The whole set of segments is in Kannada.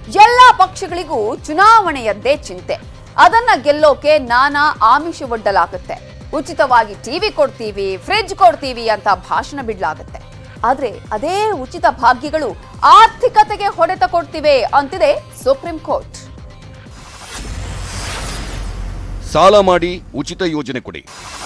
ಎಲ್ಲ ಪಕ್ಷಗಳಿಗೂ ಚುನಾವಣೆಯದ್ದೇ ಚಿಂತೆ ಅದನ್ನ ಗೆಲ್ಲೋಕೆ ನಾನಾ ಆಮಿಷವೊಡ್ಡಲಾಗುತ್ತೆ ಉಚಿತವಾಗಿ ಟಿವಿ ಕೊಡ್ತೀವಿ ಫ್ರಿಡ್ಜ್ ಕೊಡ್ತೀವಿ ಅಂತ ಭಾಷಣ ಬಿಡ್ಲಾಗುತ್ತೆ ಆದ್ರೆ ಅದೇ ಉಚಿತ ಭಾಗ್ಯಗಳು ಆರ್ಥಿಕತೆಗೆ ಹೊಡೆತ ಕೊಡ್ತಿವೆ ಅಂತಿದೆ ಸುಪ್ರೀಂ ಕೋರ್ಟ್ ಸಾಲ ಮಾಡಿ ಉಚಿತ ಯೋಜನೆ ಕೊಡಿ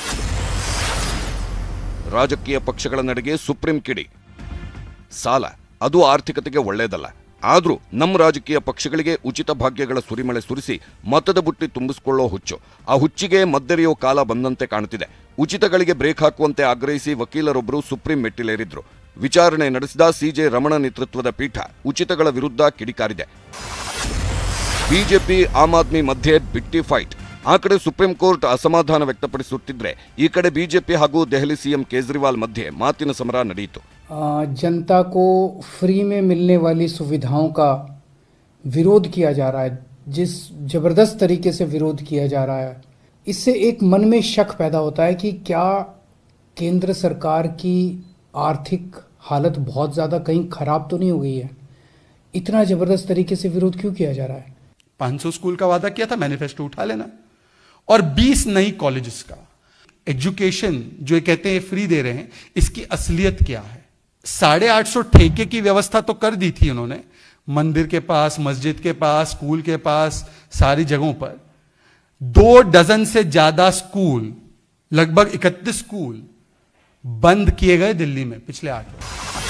ರಾಜಕೀಯ ಪಕ್ಷಗಳ ನಡೆಗೆ ಸುಪ್ರೀಂ ಕಿಡಿ ಸಾಲ ಅದು ಆರ್ಥಿಕತೆಗೆ ಒಳ್ಳೆಯದಲ್ಲ ಆದ್ರೂ ನಮ್ಮ ರಾಜಕೀಯ ಪಕ್ಷಗಳಿಗೆ ಉಚಿತ ಭಾಗ್ಯಗಳ ಸುರಿಮಳೆ ಸುರಿಸಿ ಮತದ ಬುಟ್ಟಿ ತುಂಬಿಸಿಕೊಳ್ಳೋ ಹುಚ್ಚು ಆ ಹುಚ್ಚಿಗೆ ಮದ್ದೆರೆಯೋ ಕಾಲ ಬಂದಂತೆ ಕಾಣುತ್ತಿದೆ ಉಚಿತಗಳಿಗೆ ಬ್ರೇಕ್ ಹಾಕುವಂತೆ ಆಗ್ರಹಿಸಿ ವಕೀಲರೊಬ್ಬರು ಸುಪ್ರೀಂ ಮೆಟ್ಟಿಲೇರಿದ್ರು ವಿಚಾರಣೆ ನಡೆಸಿದ ಸಿಜೆ ರಮಣ ನೇತೃತ್ವದ ಪೀಠ ಉಚಿತಗಳ ವಿರುದ್ಧ ಕಿಡಿಕಾರಿದೆ ಬಿಜೆಪಿ ಆಮ್ ಆದ್ಮಿ ಮಧ್ಯೆ ಬಿಟ್ಟಿ ಫೈಟ್ ಆ ಕಡೆ ಸುಪ್ರೀಂ ಕೋರ್ಟ್ ಅಸಮಾಧಾನ ವ್ಯಕ್ತಪಡಿಸುತ್ತಿದ್ರೆ ಈ ಕಡೆ ಬಿಜೆಪಿ ಹಾಗೂ ದೆಹಲಿ ಸಿಎಂ ಕೇಜ್ರಿವಾಲ್ ಮಧ್ಯೆ ಮಾತಿನ ಸಮರ ನಡೆಯಿತು आ, जनता को फ्री में मिलने वाली सुविधाओं का विरोध किया जा रहा है जिस जबरदस्त तरीके से विरोध किया जा रहा है इससे एक मन में शक पैदा होता है कि क्या केंद्र सरकार की आर्थिक हालत बहुत ज़्यादा कहीं खराब तो नहीं हो गई है इतना जबरदस्त तरीके से विरोध क्यों किया जा रहा है 500 स्कूल का वादा किया था मैनिफेस्टो उठा लेना और 20 नई कॉलेजेस का एजुकेशन जो ये कहते हैं फ्री दे रहे हैं इसकी असलियत क्या है साढ़े आठ सौ ठेके की व्यवस्था तो कर दी थी उन्होंने मंदिर के पास मस्जिद के पास स्कूल के पास सारी जगहों पर दो डजन से ज्यादा स्कूल लगभग 31 स्कूल बंद किए गए दिल्ली में पिछले आठ वर्ष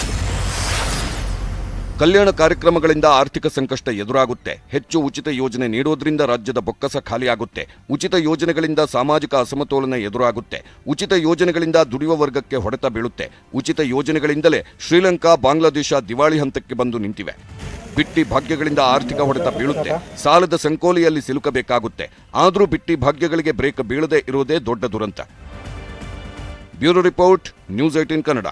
ಕಲ್ಯಾಣ ಕಾರ್ಯಕ್ರಮಗಳಿಂದ ಆರ್ಥಿಕ ಸಂಕಷ್ಟ ಎದುರಾಗುತ್ತೆ ಹೆಚ್ಚು ಉಚಿತ ಯೋಜನೆ ನೀಡೋದ್ರಿಂದ ರಾಜ್ಯದ ಬೊಕ್ಕಸ ಖಾಲಿಯಾಗುತ್ತೆ ಉಚಿತ ಯೋಜನೆಗಳಿಂದ ಸಾಮಾಜಿಕ ಅಸಮತೋಲನ ಎದುರಾಗುತ್ತೆ ಉಚಿತ ಯೋಜನೆಗಳಿಂದ ದುಡಿಯುವ ವರ್ಗಕ್ಕೆ ಹೊಡೆತ ಬೀಳುತ್ತೆ ಉಚಿತ ಯೋಜನೆಗಳಿಂದಲೇ ಶ್ರೀಲಂಕಾ ಬಾಂಗ್ಲಾದೇಶ ದಿವಾಳಿ ಹಂತಕ್ಕೆ ಬಂದು ನಿಂತಿವೆ ಬಿಟ್ಟಿ ಭಾಗ್ಯಗಳಿಂದ ಆರ್ಥಿಕ ಹೊಡೆತ ಬೀಳುತ್ತೆ ಸಾಲದ ಸಂಕೋಲೆಯಲ್ಲಿ ಸಿಲುಕಬೇಕಾಗುತ್ತೆ ಆದರೂ ಬಿಟ್ಟಿ ಭಾಗ್ಯಗಳಿಗೆ ಬ್ರೇಕ್ ಬೀಳದೆ ಇರುವುದೇ ದೊಡ್ಡ ದುರಂತ bureau report News eighteen Kannada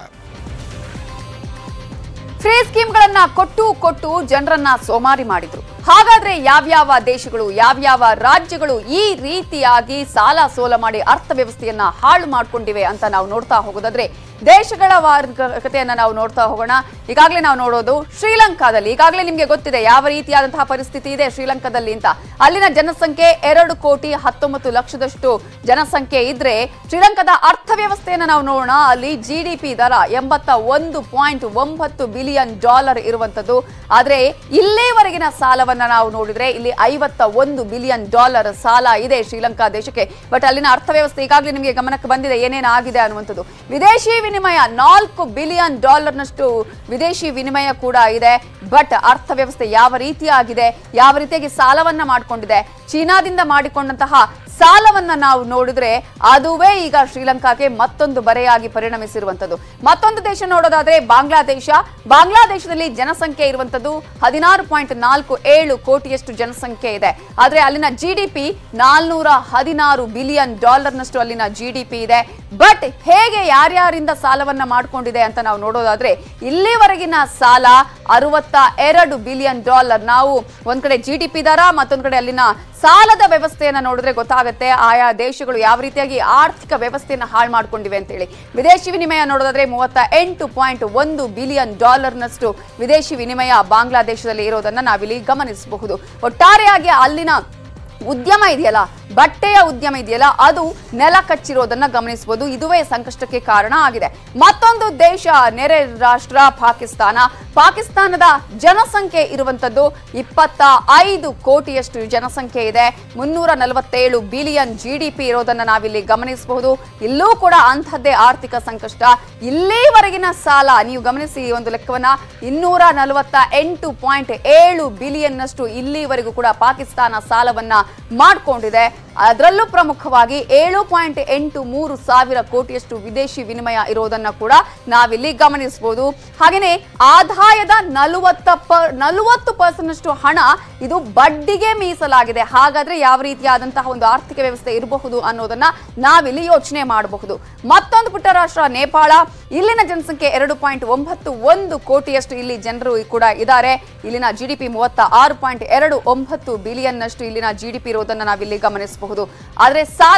free ಸ್ಕೀಮ್ಗಳನ್ನ ಕೊಟ್ಟು ಕೊಟ್ಟು ಜನರನ್ನ ಸೋಮಾರಿ ಮಾಡಿದ್ರು ಹಾಗಾದ್ರೆ ಯಾವ್ಯಾವ ದೇಶಗಳು ಯಾವ್ಯಾವ ರಾಜ್ಯಗಳು ಈ ರೀತಿಯಾಗಿ ಸಾಲ ಸೋಲ ಮಾಡಿ ಅರ್ಥವ್ಯವಸ್ಥೆಯನ್ನ ಹಾಳು ಮಾಡ್ಕೊಂಡಿವೆ ಅಂತ ನಾವು ನೋಡ್ತಾ ಹೋಗೋದಾದ್ರೆ ದೇಶಗಳ ವಾರ್ಗತೆಯನ್ನ ನಾವು ನೋಡ್ತಾ ಹೋಗೋಣ ಈಗಾಗಲೇ ನಾವು ನೋಡೋದು ಶ್ರೀಲಂಕಾದಲ್ಲಿ ಈಗಾಗಲೇ ನಿಮ್ಗೆ ಗೊತ್ತಿದೆ ಯಾವ ರೀತಿಯಾದಂತಹ ಪರಿಸ್ಥಿತಿ ಇದೆ ಶ್ರೀಲಂಕಾದಲ್ಲಿ ಅಂತ ಅಲ್ಲಿನ ಜನಸಂಖ್ಯೆ ಎರಡು ಕೋಟಿ ಹತ್ತೊಂಬತ್ತು ಲಕ್ಷದಷ್ಟು ಜನಸಂಖ್ಯೆ ಇದ್ರೆ ಶ್ರೀಲಂಕಾದ ಅರ್ಥವ್ಯವಸ್ಥೆಯನ್ನ ನಾವು ನೋಡೋಣ ಅಲ್ಲಿ ಜಿ ಡಿ ಪಿ ದರ ಎಂಬತ್ತ ಒಂದು ಪಾಯಿಂಟ್ ಒಂಬತ್ತು ಬಿಲಿಯನ್ ಡಾಲರ್ ಇರುವಂತದ್ದು ಆದ್ರೆ ಇಲ್ಲಿವರೆಗಿನ ಸಾಲವನ್ನ ನಾವು ನೋಡಿದ್ರೆ ಇಲ್ಲಿ ಐವತ್ತ ಒಂದು ಬಿಲಿಯನ್ ಡಾಲರ್ ಸಾಲ ಇದೆ ಶ್ರೀಲಂಕಾ ದೇಶಕ್ಕೆ ಬಟ್ ಅಲ್ಲಿನ ಅರ್ಥವ್ಯವಸ್ಥೆ ಈಗಾಗಲೇ ನಿಮಗೆ ಗಮನಕ್ಕೆ ಬಂದಿದೆ ಏನೇನಾಗಿದೆ ಅನ್ನುವಂಥದ್ದು ವಿದೇಶಿ ವಿನಿಮಯ ನಾಲ್ಕು ಬಿಲಿಯನ್ ಡಾಲರ್ನಷ್ಟು ವಿದೇಶಿ ವಿನಿಮಯ ಕೂಡ ಇದೆ ಬಟ್ ಅರ್ಥವ್ಯವಸ್ಥೆ ಯಾವ ರೀತಿಯಾಗಿದೆ ಯಾವ ರೀತಿಯಾಗಿ ಸಾಲವನ್ನ ಮಾಡಿಕೊಂಡಿದೆ ಚೀನಾದಿಂದ ಮಾಡಿಕೊಂಡಂತಹ ಸಾಲವನ್ನ ನಾವು ನೋಡಿದ್ರೆ ಅದುವೇ ಈಗ ಶ್ರೀಲಂಕಾಗೆ ಮತ್ತೊಂದು ಬರೆಯಾಗಿ ಪರಿಣಮಿಸಿರುವಂತದ್ದು ಮತ್ತೊಂದು ದೇಶ ನೋಡೋದಾದ್ರೆ ಬಾಂಗ್ಲಾದೇಶ ಬಾಂಗ್ಲಾದೇಶದಲ್ಲಿ ಜನಸಂಖ್ಯೆ ಇರುವಂತದ್ದು ಹದಿನಾರು ಪಾಯಿಂಟ್ ನಾಲ್ಕು ಏಳು ಕೋಟಿಯಷ್ಟು ಜನಸಂಖ್ಯೆ ಇದೆ ಆದ್ರೆ ಅಲ್ಲಿನ ಜಿ ಡಿ ಪಿ ನಾಲ್ನೂರ ಹದಿನಾರು ಬಿಲಿಯನ್ ಡಾಲರ್ನಷ್ಟು ಅಲ್ಲಿನ ಜಿ ಡಿ ಪಿ ಇದೆ ಬಟ್ ಹೇಗೆ ಯಾರ್ಯಾರಿಂದ ಸಾಲವನ್ನ ಮಾಡ್ಕೊಂಡಿದೆ ಅಂತ ನಾವು ನೋಡೋದಾದ್ರೆ ಇಲ್ಲಿವರೆಗಿನ ಸಾಲ ಅರವತ್ತ ಎರಡು ಬಿಲಿಯನ್ ಡಾಲರ್ ನಾವು ಒಂದ್ ಕಡೆ ಜಿ ಡಿ ಪಿ ದರ ಮತ್ತೊಂದ್ ಕಡೆ ಅಲ್ಲಿನ ಸಾಲದ ವ್ಯವಸ್ಥೆಯನ್ನ ನೋಡಿದ್ರೆ ಗೊತ್ತಾಗುತ್ತೆ ಆಯಾ ದೇಶಗಳು ಯಾವ ರೀತಿಯಾಗಿ ಆರ್ಥಿಕ ವ್ಯವಸ್ಥೆಯನ್ನ ಹಾಳು ಮಾಡ್ಕೊಂಡಿವೆ ಅಂತ ಹೇಳಿ ವಿದೇಶಿ ವಿನಿಮಯ ನೋಡೋದಾದ್ರೆ ಮೂವತ್ತ ಎಂಟು ಪಾಯಿಂಟ್ ಒಂದು ಬಿಲಿಯನ್ ಡಾಲರ್ನಷ್ಟು ವಿದೇಶಿ ವಿನಿಮಯ ಬಾಂಗ್ಲಾದೇಶದಲ್ಲಿ ಇರೋದನ್ನ ನಾವಿಲ್ಲಿ ಗಮನಿಸಬಹುದು ಒಟ್ಟಾರೆಯಾಗಿ ಅಲ್ಲಿನ ಉದ್ಯಮ ಇದೆಯಲ್ಲ ಬಟ್ಟೆಯ ಉದ್ಯಮ ಇದೆಯಲ್ಲ ಅದು ನೆಲ ಕಚ್ಚಿರೋದನ್ನ ಗಮನಿಸಬಹುದು ಇದುವೇ ಸಂಕಷ್ಟಕ್ಕೆ ಕಾರಣ ಆಗಿದೆ ಮತ್ತೊಂದು ದೇಶ ನೆರೆ ರಾಷ್ಟ್ರ ಪಾಕಿಸ್ತಾನ ಪಾಕಿಸ್ತಾನದ ಜನಸಂಖ್ಯೆ ಇರುವಂತದ್ದು ಇಪ್ಪತ್ತ ಐದು ಕೋಟಿಯಷ್ಟು ಜನಸಂಖ್ಯೆ ಇದೆ ಮುನ್ನೂರ ನಲವತ್ತೇಳು ಬಿಲಿಯನ್ ಜಿ ಡಿ ಪಿ ಇರೋದನ್ನ ನಾವಿಲ್ಲಿ ಗಮನಿಸಬಹುದು ಇಲ್ಲೂ ಕೂಡ ಅಂಥದ್ದೇ ಆರ್ಥಿಕ ಸಂಕಷ್ಟ ಇಲ್ಲಿವರೆಗಿನ ಸಾಲ ನೀವು ಗಮನಿಸಿ ಈ ಒಂದು ಲೆಕ್ಕವನ್ನ ಇನ್ನೂರ ನಲವತ್ತ ಎಂಟು ಪಾಯಿಂಟ್ ಏಳು ಬಿಲಿಯನ್ನಷ್ಟು ಇಲ್ಲಿವರೆಗೂ ಕೂಡ ಪಾಕಿಸ್ತಾನ ಸಾಲವನ್ನ ಮಾಡಿಕೊಂಡಿದೆ ಅದರಲ್ಲೂ ಪ್ರಮುಖವಾಗಿ ಏಳು ಪಾಯಿಂಟ್ ಎಂಟು ಮೂರು ಸಾವಿರ ಕೋಟಿಯಷ್ಟು ವಿದೇಶಿ ವಿನಿಮಯ ಇರೋದನ್ನ ಕೂಡ ನಾವಿಲ್ಲಿ ಗಮನಿಸಬಹುದು ಹಾಗೆಯೇ ಆದಾಯದ ನಲವತ್ತ ಪ ನಲವತ್ತು ಪರ್ಸೆಂಟ್ ಅಷ್ಟು ಹಣ ಇದು ಬಡ್ಡಿಗೆ ಮೀಸಲಾಗಿದೆ ಹಾಗಾದ್ರೆ ಯಾವ ರೀತಿಯಾದಂತಹ ಒಂದು ಆರ್ಥಿಕ ವ್ಯವಸ್ಥೆ ಇರಬಹುದು ಅನ್ನೋದನ್ನ ನಾವಿಲ್ಲಿ ಯೋಚನೆ ಮಾಡಬಹುದು ಮತ್ತೊಂದು ಪುಟ್ಟ ರಾಷ್ಟ್ರ ನೇಪಾಳ ಇಲ್ಲಿನ ಜನಸಂಖ್ಯೆ ಎರಡು ಪಾಯಿಂಟ್ ಒಂಬತ್ತು ಒಂದು ಕೋಟಿಯಷ್ಟು ಇಲ್ಲಿ ಜನರು ಕೂಡ ಇದ್ದಾರೆ ಇಲ್ಲಿನ ಜಿ ಡಿ ಪಿ ಮೂವತ್ತ ಆರು ಪಾಯಿಂಟ್ ಎರಡು ಒಂಬತ್ತು ಬಿಲಿಯನ್ನಷ್ಟು ಇಲ್ಲಿನ ಜಿ ಡಿ ಪಿ ಇರೋದನ್ನ ನಾವಿಲ್ಲಿ ಗಮನಿಸಬಹುದು ಆದ್ರೆ ಸಾಲ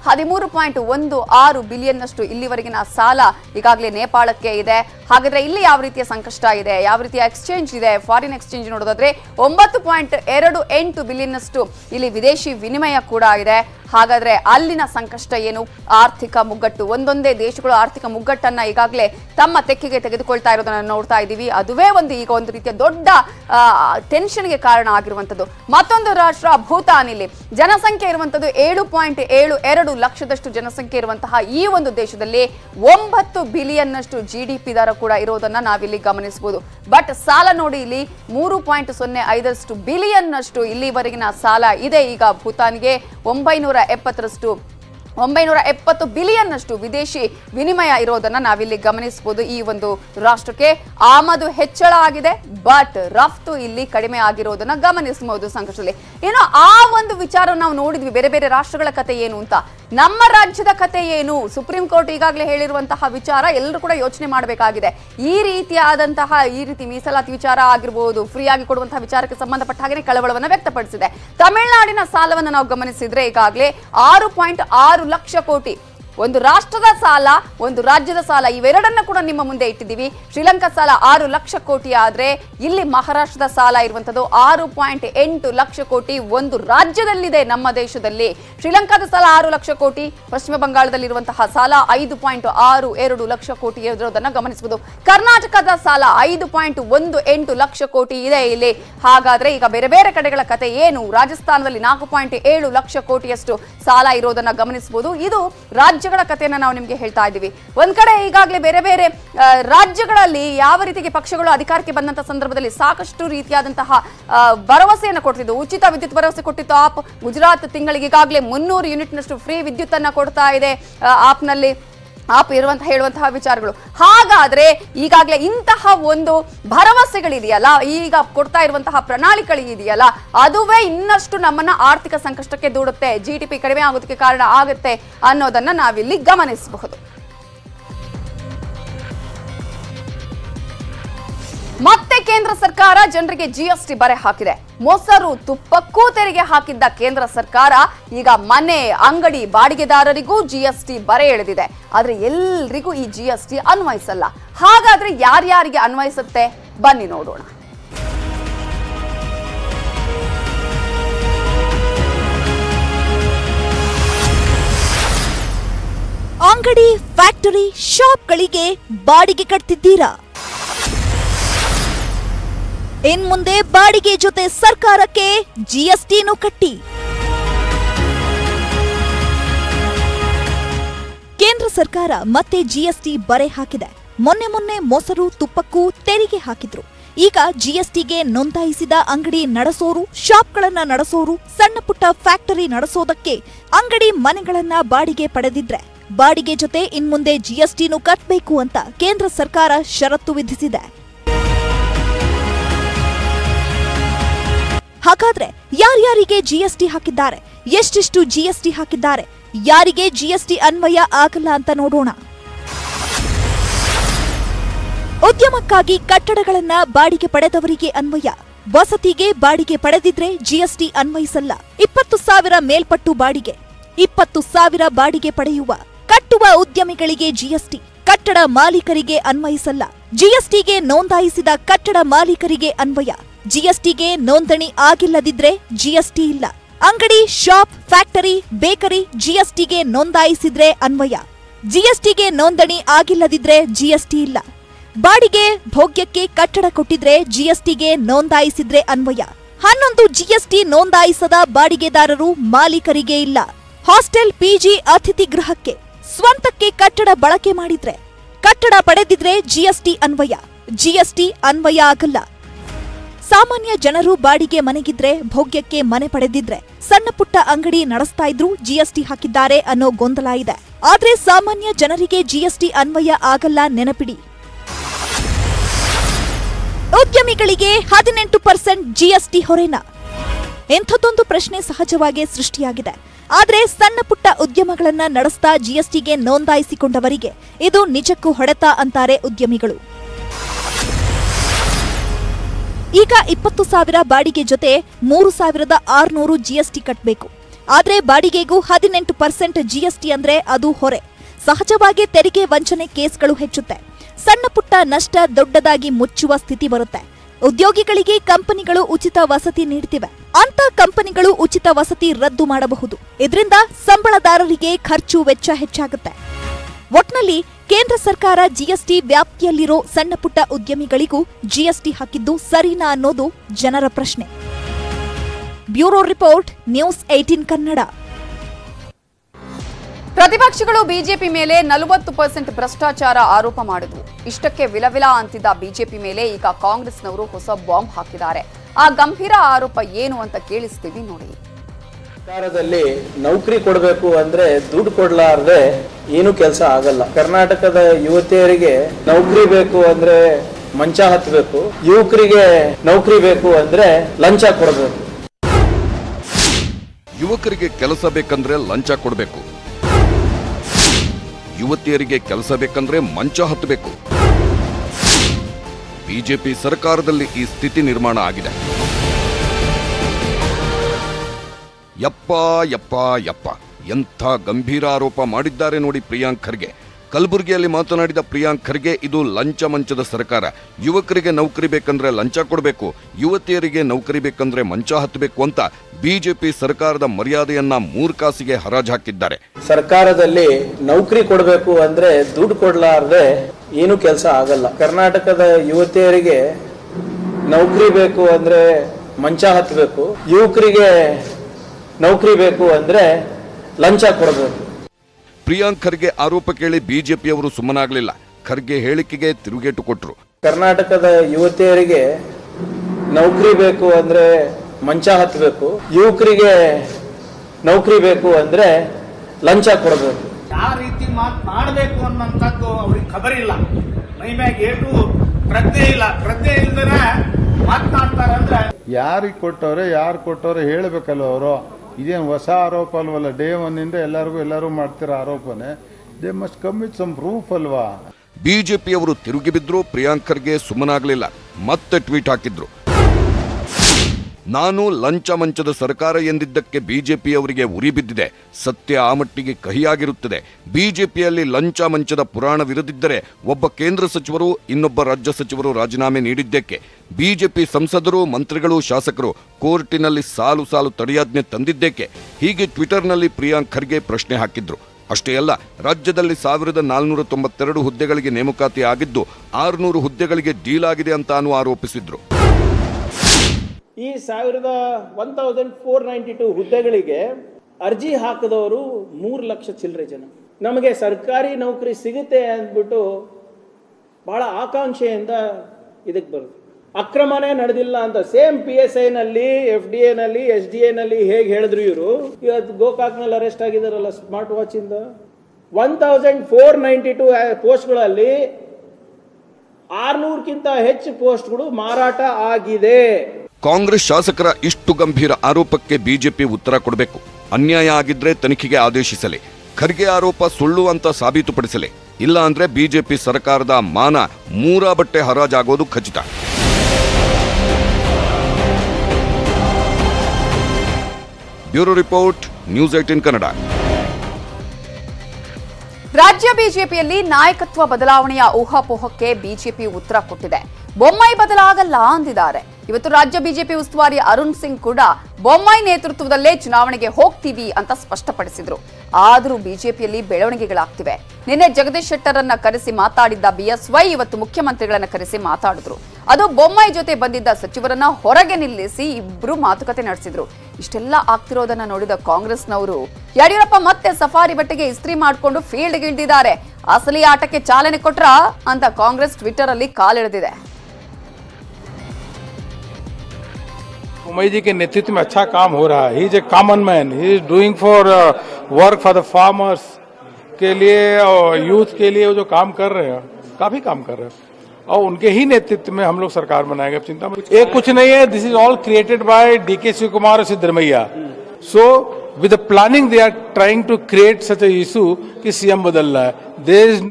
ಹದಿಮೂರು ಪಾಯಿಂಟ್ ಒಂದು ಆರು ಬಿಲಿಯನ್ನಷ್ಟು ಇಲ್ಲಿವರೆಗಿನ ಸಾಲ ಈಗಾಗಲೇ ನೇಪಾಳಕ್ಕೆ ಇದೆ ಹಾಗಾದ್ರೆ ಇಲ್ಲಿ ಯಾವ ರೀತಿಯ ಸಂಕಷ್ಟ ಇದೆ ಯಾವ ರೀತಿಯ ಎಕ್ಸ್ಚೇಂಜ್ ಇದೆ ಫಾರಿನ್ ಎಕ್ಸ್ಚೇಂಜ್ ನೋಡೋದಾದ್ರೆ ಒಂಬತ್ತು ಪಾಯಿಂಟ್ ಎರಡು ಎಂಟು ಬಿಲಿಯನ್ನಷ್ಟು ಇಲ್ಲಿ ವಿದೇಶಿ ವಿನಿಮಯ ಕೂಡ ಇದೆ ಹಾಗಾದ್ರೆ ಅಲ್ಲಿನ ಸಂಕಷ್ಟ ಏನು ಆರ್ಥಿಕ ಮುಗ್ಗಟ್ಟು ಒಂದೊಂದೇ ದೇಶಗಳು ಆರ್ಥಿಕ ಮುಗ್ಗಟ್ಟನ್ನ ಈಗಾಗಲೇ ತಮ್ಮ ತೆಕ್ಕೆಗೆ ತೆಗೆದುಕೊಳ್ತಾ ಇರೋದನ್ನ ನೋಡ್ತಾ ಇದ್ದೀವಿ ಅದುವೇ ಒಂದು ಈಗ ಒಂದು ರೀತಿಯ ದೊಡ್ಡ ಟೆನ್ಷನ್ಗೆ ಕಾರಣ ಆಗಿರುವಂತದ್ದು ಮತ್ತೊಂದು ರಾಷ್ಟ್ರ ಭೂತಾನ್ ಇಲ್ಲಿ ಜನಸಂಖ್ಯೆ ಇರುವಂತದ್ದು ಏಳು ಪಾಯಿಂಟ್ ಏಳು ಎರಡು ಲಕ್ಷದಷ್ಟು ಜನಸಂಖ್ಯೆ ಇರುವಂತಹ ಈ ಒಂದು ದೇಶದಲ್ಲಿ ಒಂಬತ್ತು ಬಿಲಿಯನ್ನಷ್ಟು ಜಿ ಡಿ ಪಿ ದರ ಕೂಡ ಇರೋದನ್ನ ನಾವಿಲ್ಲಿ ಗಮನಿಸಬಹುದು ಬಟ್ ಸಾಲ ನೋಡಿ ಇಲ್ಲಿ ಮೂರು ಪಾಯಿಂಟ್ ಸೊನ್ನೆ ಐದರಷ್ಟು ಬಿಲಿಯನ್ ಅಷ್ಟು ಇಲ್ಲಿವರೆಗಿನ ಸಾಲ ಇದೆ ಈಗ ಭೂತಾನ್ಗೆ ಒಂಬೈನೂರ ಎಪ್ಪತ್ತರಷ್ಟು ಒಂಬೈನೂರ ಎಪ್ಪತ್ತು ಬಿಲಿಯನ್ ಅಷ್ಟು ವಿದೇಶಿ ವಿನಿಮಯ ಇರೋದನ್ನ ನಾವಿಲ್ಲಿ ಗಮನಿಸಬಹುದು ಈ ಒಂದು ರಾಷ್ಟ್ರಕ್ಕೆ ಆಮದು ಹೆಚ್ಚಳ ಆಗಿದೆ ಬಟ್ ರಫ್ತು ಇಲ್ಲಿ ಕಡಿಮೆ ಆಗಿರೋದನ್ನ ಗಮನಿಸಬಹುದು ಸಂಕಷ್ಟದಲ್ಲಿ ಏನೋ ಆ ಒಂದು ವಿಚಾರ ನಾವು ನೋಡಿದ್ವಿ ಬೇರೆ ಬೇರೆ ರಾಷ್ಟ್ರಗಳ ಕತೆ ಏನು ಅಂತ ನಮ್ಮ ರಾಜ್ಯದ ಕತೆ ಏನು ಸುಪ್ರೀಂ ಕೋರ್ಟ್ ಈಗಾಗಲೇ ಹೇಳಿರುವಂತಹ ವಿಚಾರ ಎಲ್ಲರೂ ಕೂಡ ಯೋಚನೆ ಮಾಡಬೇಕಾಗಿದೆ ಈ ರೀತಿಯಾದಂತಹ ಈ ರೀತಿ ಮೀಸಲಾತಿ ವಿಚಾರ ಆಗಿರ್ಬೋದು ಫ್ರೀ ಆಗಿ ಕೊಡುವಂತಹ ವಿಚಾರಕ್ಕೆ ಸಂಬಂಧಪಟ್ಟ ಹಾಗೆ ಕಳವಳವನ್ನು ವ್ಯಕ್ತಪಡಿಸಿದೆ ತಮಿಳುನಾಡಿನ ಸಾಲವನ್ನು ನಾವು ಗಮನಿಸಿದ್ರೆ ಈಗಾಗಲೇ ಆರು ಪಾಯಿಂಟ್ ಆರು ಲಕ್ಷ ಕೋಟಿ ಒಂದು ರಾಷ್ಟ್ರದ ಸಾಲ ಒಂದು ರಾಜ್ಯದ ಸಾಲ ಇವೆರಡನ್ನ ಕೂಡ ನಿಮ್ಮ ಮುಂದೆ ಇಟ್ಟಿದ್ದೀವಿ ಶ್ರೀಲಂಕಾ ಸಾಲ ಆರು ಲಕ್ಷ ಕೋಟಿ ಆದ್ರೆ ಇಲ್ಲಿ ಮಹಾರಾಷ್ಟ್ರದ ಸಾಲ ಇರುವಂತದ್ದು ಆರು ಪಾಯಿಂಟ್ ಎಂಟು ಲಕ್ಷ ಕೋಟಿ ಒಂದು ರಾಜ್ಯದಲ್ಲಿದೆ ನಮ್ಮ ದೇಶದಲ್ಲಿ ಶ್ರೀಲಂಕಾದ ಸಾಲ ಆರು ಲಕ್ಷ ಕೋಟಿ ಪಶ್ಚಿಮ ಬಂಗಾಳದಲ್ಲಿರುವಂತಹ ಸಾಲ ಐದು ಪಾಯಿಂಟ್ ಆರು ಎರಡು ಲಕ್ಷ ಕೋಟಿ ಇರೋದನ್ನ ಗಮನಿಸಬಹುದು ಕರ್ನಾಟಕದ ಸಾಲ ಐದು ಪಾಯಿಂಟ್ ಒಂದು ಎಂಟು ಲಕ್ಷ ಕೋಟಿ ಇದೆ ಇಲ್ಲಿ ಹಾಗಾದ್ರೆ ಈಗ ಬೇರೆ ಬೇರೆ ಕಡೆಗಳ ಕತೆ ಏನು ರಾಜಸ್ಥಾನದಲ್ಲಿ ನಾಲ್ಕು ಪಾಯಿಂಟ್ ಏಳು ಲಕ್ಷ ಕೋಟಿಯಷ್ಟು ಸಾಲ ಇರೋದನ್ನ ಗಮನಿಸಬಹುದು ಇದು ರಾಜ್ಯಗಳ ಕಥೆಯನ್ನ ನಾವು ನಿಮಗೆ ಹೇಳ್ತಾ ಇದ್ದೀವಿ ಒಂದ್ ಕಡೆ ಈಗಾಗಲೇ ಬೇರೆ ಬೇರೆ ಆ, ರಾಜ್ಯಗಳಲ್ಲಿ ಯಾವ ರೀತಿಗೆ ಪಕ್ಷಗಳು ಅಧಿಕಾರಕ್ಕೆ ಬಂದಂತ ಸಂದರ್ಭದಲ್ಲಿ ಸಾಕಷ್ಟು ರೀತಿಯಾದಂತಹ ಆ, ಭರವಸೆಯನ್ನು ಕೊಡ್ತಿದ್ದು ಉಚಿತ ವಿದ್ಯುತ್ ಭರವಸೆ ಕೊಟ್ಟಿತ್ತು ಆಪ್ ಗುಜರಾತ್ ತಿಂಗಳಿಗೆ ಈಗಾಗಲೇ ಮುನ್ನೂರು ಯೂನಿಟ್ನಷ್ಟು ಫ್ರೀ ವಿದ್ಯುತ್ ಅನ್ನ ಕೊಡ್ತಾ ಇದೆ ಆ, ಆಪ್ನಲ್ಲಿ ಆಪ್ ಇರುವಂತಹ ಹೇಳುವಂತಹ ವಿಚಾರಗಳು ಹಾಗಾದ್ರೆ ಈಗಾಗಲೇ ಇಂತಹ ಒಂದು ಭರವಸೆಗಳಿದೆಯಲ್ಲ ಈಗ ಕೊಡ್ತಾ ಇರುವಂತಹ ಪ್ರಣಾಳಿಕೆಗಳಿದೆಯಲ್ಲ ಅದುವೇ ಇನ್ನಷ್ಟು ನಮ್ಮನ್ನ ಆರ್ಥಿಕ ಸಂಕಷ್ಟಕ್ಕೆ ದೂಡುತ್ತೆ ಜಿ ಟಿ ಪಿ ಕಡಿಮೆ ಆಗೋದಕ್ಕೆ ಕಾರಣ ಆಗುತ್ತೆ ಅನ್ನೋದನ್ನ ನಾವಿಲ್ಲಿ ಗಮನಿಸಬಹುದು ಮತ್ತೆ ಕೇಂದ್ರ ಸರ್ಕಾರ ಜನರಿಗೆ ಜಿಎಸ್ಟಿ ಬರೆ ಹಾಕಿದೆ ಮೊಸರು ತುಪ್ಪಕ್ಕೂ ತೆರಿಗೆ ಹಾಕಿದ್ದ ಕೇಂದ್ರ ಸರ್ಕಾರ ಈಗ ಮನೆ ಅಂಗಡಿ ಬಾಡಿಗೆದಾರರಿಗೂ ಜಿಎಸ್ಟಿ ಬರೆ ಎಳೆದಿದೆ ಆದ್ರೆ ಎಲ್ರಿಗೂ ಈ ಜಿಎಸ್ಟಿ ಅನ್ವಯಿಸಲ್ಲ ಹಾಗಾದ್ರೆ ಯಾರ್ಯಾರಿಗೆ ಅನ್ವಯಿಸುತ್ತೆ ಬನ್ನಿ ನೋಡೋಣ ಅಂಗಡಿ ಫ್ಯಾಕ್ಟರಿ ಶಾಪ್ಗಳಿಗೆ ಬಾಡಿಗೆ ಕಟ್ತಿದ್ದೀರಾ ಇನ್ ಮುಂದೆ ಬಾಡಿಗೆ ಜೊತೆ ಸರ್ಕಾರಕ್ಕೆ ಜಿಎಸ್ಟಿನೂ ಕಟ್ಟಿ ಕೇಂದ್ರ ಸರ್ಕಾರ ಮತ್ತೆ ಜಿಎಸ್ಟಿ ಬರೆ ಹಾಕಿದೆ ಮೊನ್ನೆ ಮೊನ್ನೆ ಮೊಸರು ತುಪ್ಪಕ್ಕೂ ತೆರಿಗೆ ಹಾಕಿದ್ರು ಈಗ ಜಿಎಸ್ಟಿಗೆ ನೋಂದಾಯಿಸಿದ ಅಂಗಡಿ ನಡೆಸೋರು ಶಾಪ್ಗಳನ್ನ ನಡೆಸೋರು ಸಣ್ಣ ಪುಟ್ಟ ಫ್ಯಾಕ್ಟರಿ ನಡೆಸೋದಕ್ಕೆ ಅಂಗಡಿ ಮನೆಗಳನ್ನ ಬಾಡಿಗೆ ಪಡೆದಿದ್ರೆ ಬಾಡಿಗೆ ಜೊತೆ ಇನ್ಮುಂದೆ ಜಿಎಸ್ಟಿನೂ ಕಟ್ಬೇಕು ಅಂತ ಕೇಂದ್ರ ಸರ್ಕಾರ ಷರತ್ತು ವಿಧಿಸಿದೆ ಹಾಗಾದ್ರೆ ಯಾರ್ಯಾರಿಗೆ ಜಿಎಸ್ಟಿ ಹಾಕಿದ್ದಾರೆ ಎಷ್ಟೆಷ್ಟು ಜಿಎಸ್ಟಿ ಹಾಕಿದ್ದಾರೆ ಯಾರಿಗೆ ಜಿಎಸ್ಟಿ ಅನ್ವಯ ಆಗಲ್ಲ ಅಂತ ನೋಡೋಣ ಉದ್ಯಮಕ್ಕಾಗಿ ಕಟ್ಟಡಗಳನ್ನ ಬಾಡಿಗೆ ಪಡೆದವರಿಗೆ ಅನ್ವಯ ವಸತಿಗೆ ಬಾಡಿಗೆ ಪಡೆದಿದ್ರೆ ಜಿಎಸ್ಟಿ ಅನ್ವಯಿಸಲ್ಲ ಇಪ್ಪತ್ತು ಸಾವಿರ ಮೇಲ್ಪಟ್ಟು ಬಾಡಿಗೆ ಇಪ್ಪತ್ತು ಸಾವಿರ ಬಾಡಿಗೆ ಪಡೆಯುವ ಕಟ್ಟುವ ಉದ್ಯಮಿಗಳಿಗೆ ಜಿಎಸ್ಟಿ ಕಟ್ಟಡ ಮಾಲೀಕರಿಗೆ ಅನ್ವಯಿಸಲ್ಲ ಜಿಎಸ್ಟಿಗೆ ನೋಂದಾಯಿಸಿದ ಕಟ್ಟಡ ಮಾಲೀಕರಿಗೆ ಅನ್ವಯ ಜಿಎಸ್ಟಿಗೆ ನೋಂದಣಿ ಆಗಿಲ್ಲದಿದ್ರೆ ಜಿಎಸ್ಟಿ ಇಲ್ಲ ಅಂಗಡಿ ಶಾಪ್ ಫ್ಯಾಕ್ಟರಿ ಬೇಕರಿ ಜಿಎಸ್ಟಿಗೆ ನೋಂದಾಯಿಸಿದ್ರೆ ಅನ್ವಯ ಜಿಎಸ್ಟಿಗೆ ನೋಂದಣಿ ಆಗಿಲ್ಲದಿದ್ರೆ ಜಿಎಸ್ಟಿ ಇಲ್ಲ ಬಾಡಿಗೆ ಭೋಗ್ಯಕ್ಕೆ ಕಟ್ಟಡ ಕೊಟ್ಟಿದ್ರೆ ಜಿಎಸ್ಟಿಗೆ ನೋಂದಾಯಿಸಿದ್ರೆ ಅನ್ವಯ ಹನ್ನೊಂದು ಜಿಎಸ್ಟಿ ನೋಂದಾಯಿಸದ ಬಾಡಿಗೆದಾರರು ಮಾಲೀಕರಿಗೆ ಇಲ್ಲ ಹಾಸ್ಟೆಲ್ ಪಿಜಿ ಅತಿಥಿ ಗೃಹಕ್ಕೆ ಸ್ವಂತಕ್ಕೆ ಕಟ್ಟಡ ಬಳಕೆ ಮಾಡಿದ್ರೆ ಕಟ್ಟಡ ಪಡೆದಿದ್ರೆ ಜಿಎಸ್ಟಿ ಅನ್ವಯ ಜಿಎಸ್ಟಿ ಅನ್ವಯ ಆಗಲ್ಲ ಸಾಮಾನ್ಯ ಜನರು ಬಾಡಿಗೆ ಮನೆಗಿದ್ರೆ ಭೋಗ್ಯಕ್ಕೆ ಮನೆ ಪಡೆದಿದ್ರೆ ಸಣ್ಣ ಪುಟ್ಟ ಅಂಗಡಿ ನಡೆಸ್ತಾ ಇದ್ರು ಜಿಎಸ್ಟಿ ಹಾಕಿದ್ದಾರೆ ಅನ್ನೋ ಗೊಂದಲ ಇದೆ ಆದ್ರೆ ಸಾಮಾನ್ಯ ಜನರಿಗೆ ಜಿಎಸ್ಟಿ ಅನ್ವಯ ಆಗಲ್ಲ ನೆನಪಿಡಿ ಉದ್ಯಮಿಗಳಿಗೆ ಹದಿನೆಂಟು ಪರ್ಸೆಂಟ್ ಜಿಎಸ್ಟಿ ಹೊರೆನ ಇಂಥದ್ದೊಂದು ಪ್ರಶ್ನೆ ಸಹಜವಾಗಿ ಸೃಷ್ಟಿಯಾಗಿದೆ ಆದ್ರೆ ಸಣ್ಣ ಪುಟ್ಟ ಉದ್ಯಮಗಳನ್ನ ನಡೆಸ್ತಾ ಜಿಎಸ್ಟಿಗೆ ನೋಂದಾಯಿಸಿಕೊಂಡವರಿಗೆ ಇದು ನಿಜಕ್ಕೂ ಹೊಡೆತ ಅಂತಾರೆ ಉದ್ಯಮಿಗಳು ಈಗ ಇಪ್ಪತ್ತು ಸಾವಿರ ಬಾಡಿಗೆ ಜೊತೆ ಮೂರು ಸಾವಿರದ ಆರುನೂರು ಜಿಎಸ್ಟಿ ಕಟ್ಟಬೇಕು ಆದ್ರೆ ಬಾಡಿಗೆಗೂ ಹದಿನೆಂಟು ಪರ್ಸೆಂಟ್ ಜಿಎಸ್ಟಿ ಅಂದ್ರೆ ಅದು ಹೊರೆ ಸಹಜವಾಗಿ ತೆರಿಗೆ ವಂಚನೆ ಕೇಸ್ಗಳು ಹೆಚ್ಚುತ್ತೆ ಸಣ್ಣ ಪುಟ್ಟ ನಷ್ಟ ದೊಡ್ಡದಾಗಿ ಮುಚ್ಚುವ ಸ್ಥಿತಿ ಬರುತ್ತೆ ಉದ್ಯೋಗಿಗಳಿಗೆ ಕಂಪನಿಗಳು ಉಚಿತ ವಸತಿ ನೀಡ್ತಿವೆ ಅಂತ ಕಂಪನಿಗಳು ಉಚಿತ ವಸತಿ ರದ್ದು ಮಾಡಬಹುದು ಇದರಿಂದ ಸಂಬಳದಾರರಿಗೆ ಖರ್ಚು ವೆಚ್ಚ ಹೆಚ್ಚಾಗುತ್ತೆ ಒಟ್ನಲ್ಲಿ ಕೇಂದ್ರ ಸರ್ಕಾರ ಜಿಎಸ್ಟಿ ವ್ಯಾಪ್ತಿಯಲ್ಲಿರೋ ಸಣ್ಣ ಪುಟ್ಟ ಉದ್ಯಮಿಗಳಿಗೂ ಜಿಎಸ್ಟಿ ಹಾಕಿದ್ದು ಸರಿನಾ ಅನ್ನೋದು ಜನರ ಪ್ರಶ್ನೆ bureau report News eighteen Kannada ಪ್ರತಿಪಕ್ಷಗಳು ಬಿಜೆಪಿ ಮೇಲೆ ನಲವತ್ತು ಪರ್ಸೆಂಟ್ ಭ್ರಷ್ಟಾಚಾರ ಆರೋಪ ಮಾಡಿದ್ವು ಇಷ್ಟಕ್ಕೆ ವಿಲವಿಲ ಅಂತಿದ್ದ ಬಿಜೆಪಿ ಮೇಲೆ ಈಗ ಕಾಂಗ್ರೆಸ್ನವರು ಹೊಸ ಬಾಂಬ್ ಹಾಕಿದ್ದಾರೆ ಆ ಗಂಭೀರ ಆರೋಪ ಏನು ಅಂತ ಕೇಳಿಸ್ತೀವಿ ನೋಡಿ ಸರ್ಕಾರದಲ್ಲಿ ನೌಕರಿ ಕೊಡಬೇಕು ಅಂದ್ರೆ ದುಡ್ಡು ಕೊಡ್ಲಾರ್ದೆ ಏನು ಕೆಲಸ ಆಗಲ್ಲ ಕರ್ನಾಟಕದ ಯುವತಿಯರಿಗೆ ನೌಕರಿ ಬೇಕು ಅಂದ್ರೆ ಮಂಚ ಹತ್ತಬೇಕು ಯುವಕರಿಗೆ ನೌಕರಿ ಬೇಕು ಅಂದ್ರೆ ಲಂಚ ಕೊಡಬೇಕು ಯುವಕರಿಗೆ ಕೆಲಸ ಬೇಕಂದ್ರೆ ಲಂಚ ಕೊಡಬೇಕು ಯುವತಿಯರಿಗೆ ಕೆಲಸ ಬೇಕಂದ್ರೆ ಮಂಚ ಹತ್ತಬೇಕು ಬಿಜೆಪಿ ಸರ್ಕಾರದಲ್ಲಿ ಈ ಸ್ಥಿತಿ ನಿರ್ಮಾಣ ಆಗಿದೆ ಯಪ್ಪ ಯಪ್ಪ ಯಪ್ಪ ಎಂಥ ಗಂಭೀರ ಆರೋಪ ಮಾಡಿದ್ದಾರೆ ನೋಡಿ ಪ್ರಿಯಾಂಕ್ ಖರ್ಗೆ ಕಲಬುರಗಿಯಲ್ಲಿ ಮಾತನಾಡಿದ ಪ್ರಿಯಾಂಕ್ ಖರ್ಗೆ ಇದು ಲಂಚ ಮಂಚದ ಸರ್ಕಾರ ಯುವಕರಿಗೆ ನೌಕರಿ ಬೇಕಂದ್ರೆ ಲಂಚ ಕೊಡಬೇಕು ಯುವತಿಯರಿಗೆ ನೌಕರಿ ಬೇಕಂದ್ರೆ ಮಂಚ ಹತ್ತಬೇಕು ಅಂತ ಬಿಜೆಪಿ ಸರ್ಕಾರದ ಮರ್ಯಾದೆಯನ್ನ ಮೂರ್ಖಾಸಿಗೆ ಹರಾಜು ಹಾಕಿದ್ದಾರೆ ಸರ್ಕಾರದಲ್ಲಿ ನೌಕರಿ ಕೊಡಬೇಕು ಅಂದ್ರೆ ದುಡ್ಡು ಕೊಡ್ಲಾರ್ದೆ ಏನು ಕೆಲಸ ಆಗಲ್ಲ ಕರ್ನಾಟಕದ ಯುವತಿಯರಿಗೆ ನೌಕರಿ ಬೇಕು ಅಂದ್ರೆ ಮಂಚ ಹತ್ತಬೇಕು ಯುವಕರಿಗೆ ನೌಕರಿ ಬೇಕು ಅಂದ್ರೆ ಲಂಚ ಕೊಡಬೇಕು ಪ್ರಿಯಾಂಕ್ ಖರ್ಗೆ ಆರೋಪ ಕೇಳಿ ಬಿಜೆಪಿಯವರು ಸುಮ್ಮನಾಗಲಿಲ್ಲ ಖರ್ಗೆ ಹೇಳಿಕೆಗೆ ತಿರುಗೇಟು ಕೊಟ್ಟರು ಕರ್ನಾಟಕದ ಯುವತಿಯರಿಗೆ ನೌಕರಿ ಬೇಕು ಅಂದ್ರೆ ಮಂಚ ಹತ್ತಬೇಕು ಯುವಕರಿಗೆ ನೌಕರಿ ಬೇಕು ಅಂದ್ರೆ ಲಂಚ ಕೊಡಬೇಕು ಯಾವ ರೀತಿ ಮಾತನಾಡಬೇಕು ಅನ್ನೋಂಥದ್ದು ಅವ್ರಿಗೆ ಖಬರಿಲ್ಲ ಮೈ ಮ್ಯಾಗ ಏಟು ಪ್ರಜ್ಞೆ ಇಲ್ಲ ಪ್ರಜ್ಞೆ ಇಲ್ದನ ಮಾತನಾಡ್ತಾರೆ ಅಂದ್ರೆ ಯಾರಿಗೆ ಕೊಟ್ಟವ್ರೆ ಯಾರು ಕೊಟ್ಟವ್ರೆ ಹೇಳಬೇಕಲ್ಲ ಅವರು ಇದೇನು ಹೊಸ ಆರೋಪ ಅಲ್ವಲ್ಲ ಡೇ ಒನ್ನಿಂದ ಎಲ್ಲರಿಗೂ ಎಲ್ಲರೂ ಮಾಡ್ತಿರೋ ಆರೋಪನೇ they must come with some proof ಅಲ್ವಾ ಬಿಜೆಪಿಯವರು ತಿರುಗಿ ಬಿದ್ರು ಪ್ರಿಯಾಂಕ್ ಖರ್ಗೆ ಸುಮ್ಮನಾಗಲಿಲ್ಲ ಮತ್ತೆ ಟ್ವೀಟ್ ಹಾಕಿದ್ರು ನಾನು ಲಂಚ ಮಂಚದ ಸರ್ಕಾರ ಎಂದಿದ್ದಕ್ಕೆ ಬಿಜೆಪಿಯವರಿಗೆ ಉರಿ ಬಿದ್ದಿದೆ ಸತ್ಯ ಆ ಮಟ್ಟಿಗೆ ಕಹಿಯಾಗಿರುತ್ತದೆ ಬಿಜೆಪಿಯಲ್ಲಿ ಲಂಚ ಮಂಚದ ಪುರಾಣವಿರದಿದ್ದರೆ ಒಬ್ಬ ಕೇಂದ್ರ ಸಚಿವರು ಇನ್ನೊಬ್ಬ ರಾಜ್ಯ ಸಚಿವರು ರಾಜೀನಾಮೆ ನೀಡಿದ್ದಕ್ಕೆ ಬಿಜೆಪಿ ಸಂಸದರು ಮಂತ್ರಿಗಳು ಶಾಸಕರು ಕೋರ್ಟಿನಲ್ಲಿ ಸಾಲು ಸಾಲು ತಡೆಯಾಜ್ಞೆ ತಂದಿದ್ದೇಕೆ ಹೀಗೆ ಟ್ವಿಟರ್ನಲ್ಲಿ ಪ್ರಿಯಾಂಕ್ ಖರ್ಗೆ ಪ್ರಶ್ನೆ ಹಾಕಿದ್ರು ಅಷ್ಟೇ ಅಲ್ಲ ರಾಜ್ಯದಲ್ಲಿ ಸಾವಿರದ ನಾಲ್ನೂರ ತೊಂಬತ್ತೆರಡು ಹುದ್ದೆಗಳಿಗೆ ನೇಮಕಾತಿ ಆಗಿದ್ದು ಆರುನೂರು ಹುದ್ದೆಗಳಿಗೆ ಡೀಲ್ ಆಗಿದೆ ಅಂತ ಆರೋಪಿಸಿದ್ರು ಈ ಸಾವಿರದ one thousand four ninety two ಹುದ್ದೆಗಳಿಗೆ ಅರ್ಜಿ ಹಾಕಿದವರು ಮೂರು ಲಕ್ಷ ಚಿಲ್ಲರೆ ಜನ ನಮಗೆ ಸರ್ಕಾರಿ ನೌಕರಿ ಸಿಗುತ್ತೆ ಅಂದ್ಬಿಟ್ಟು ಬಹಳ ಆಕಾಂಕ್ಷೆಯಿಂದ ಇದಕ್ಕೆ ಬರುತ್ತೆ ಅಕ್ರಮನೇ ನಡೆದಿಲ್ಲ ಅಂತ ಸೇಮ್ ಪಿ ಎಸ್ ಐನಲ್ಲಿ ಎಫ್ ಡಿ ಎನಲ್ಲಿ ಎಸ್ ಡಿ ಎನಲ್ಲಿ ಹೇಗೆ ಹೇಳಿದ್ರು ಇವರು ಇವತ್ತು ಗೋಕಾಕ್ನಲ್ಲಿ ಅರೆಸ್ಟ್ ಆಗಿದಾರಲ್ಲ ಸ್ಮಾರ್ಟ್ ವಾಚಿಂದ one thousand four ninety two ಪೋಸ್ಟ್ಗಳಲ್ಲಿ ಆರ್ನೂರಕ್ಕಿಂತ ಹೆಚ್ಚು ಪೋಸ್ಟ್ಗಳು ಮಾರಾಟ ಆಗಿದೆ ಕಾಂಗ್ರೆಸ್ ಶಾಸಕರ ಇಷ್ಟು ಗಂಭೀರ ಆರೋಪಕ್ಕೆ ಬಿಜೆಪಿ ಉತ್ತರ ಕೊಡಬೇಕು ಅನ್ಯಾಯ ಆಗಿದ್ರೆ ತನಿಖೆಗೆ ಆದೇಶಿಸಲಿ ಖರ್ಗೆ ಆರೋಪ ಸುಳ್ಳು ಅಂತ ಸಾಬೀತುಪಡಿಸಲಿ ಇಲ್ಲ ಅಂದ್ರೆ ಬಿಜೆಪಿ ಸರ್ಕಾರದ ಮಾನ ಮೂರಾ ಬಟ್ಟೆ ಹರಾಜಾಗೋದು ಖಚಿತ bureau report News eighteen Kannada ರಾಜ್ಯ ಬಿಜೆಪಿಯಲ್ಲಿ ನಾಯಕತ್ವ ಬದಲಾವಣೆಯ ಊಹಾಪೋಹಕ್ಕೆ ಬಿಜೆಪಿ ಉತ್ತರ ಕೊಟ್ಟಿದೆ ಬೊಮ್ಮಾಯಿ ಬದಲಾಗಲ್ಲ ಅಂದಿದ್ದಾರೆ ಇವತ್ತು ರಾಜ್ಯ ಬಿಜೆಪಿ ಉಸ್ತುವಾರಿ ಅರುಣ್ ಸಿಂಗ್ ಕೂಡ ಬೊಮ್ಮಾಯಿ ನೇತೃತ್ವದಲ್ಲೇ ಚುನಾವಣೆಗೆ ಹೋಗ್ತೀವಿ ಅಂತ ಸ್ಪಷ್ಟಪಡಿಸಿದ್ರು ಆದರೂ ಬಿಜೆಪಿಯಲ್ಲಿ ಬೆಳವಣಿಗೆಗಳಾಗ್ತಿವೆ ನಿನ್ನೆ ಜಗದೀಶ್ ಶೆಟ್ಟರನ್ನ ಕರೆಸಿ ಮಾತಾಡಿದ್ದ ಬಿಎಸ್ವೈ ಇವತ್ತು ಮುಖ್ಯಮಂತ್ರಿಗಳನ್ನ ಕರೆಸಿ ಮಾತಾಡಿದ್ರು ಅದು ಬೊಮ್ಮಾಯಿ ಜೊತೆ ಬಂದಿದ್ದ ಸಚಿವರನ್ನ ಹೊರಗೆ ನಿಲ್ಲಿಸಿ ಇಬ್ರು ಮಾತುಕತೆ ನಡೆಸಿದ್ರು ಇಷ್ಟೆಲ್ಲ ಆಗ್ತಿರೋದನ್ನ ನೋಡಿದ ಕಾಂಗ್ರೆಸ್ನವರು ಯಡಿಯೂರಪ್ಪ ಮತ್ತೆ ಸಫಾರಿ ಬಟ್ಟೆಗೆ ಇಸ್ತ್ರಿ ಮಾಡಿಕೊಂಡು ಫೀಲ್ಡ್ಗೆ ಇಳಿದಿದ್ದಾರೆ ಅಸಲಿ ಆಟಕ್ಕೆ ಚಾಲನೆ ಕೊಟ್ರಾ ಅಂತ ಕಾಂಗ್ರೆಸ್ ಟ್ವಿಟರ್ ಅಲ್ಲಿ ಕಾಲೆಳೆದಿದೆ उमई जी के नेतृत्व में अच्छा काम हो रहा है he is a common man he is doing for work for the farmers के लिए और यूथ के लिए वो जो काम कर रहे हैं काफी काम कर रहे हैं और उनके ही नेतृत्व में हम लोग सरकार बनाएंगे अब चिंता मत एक कुछ नहीं है this is all created by D K Shiv Kumar और Siddaramaiah so with planning they are trying to create such a issue कि सीएम बदल रहा है देर इज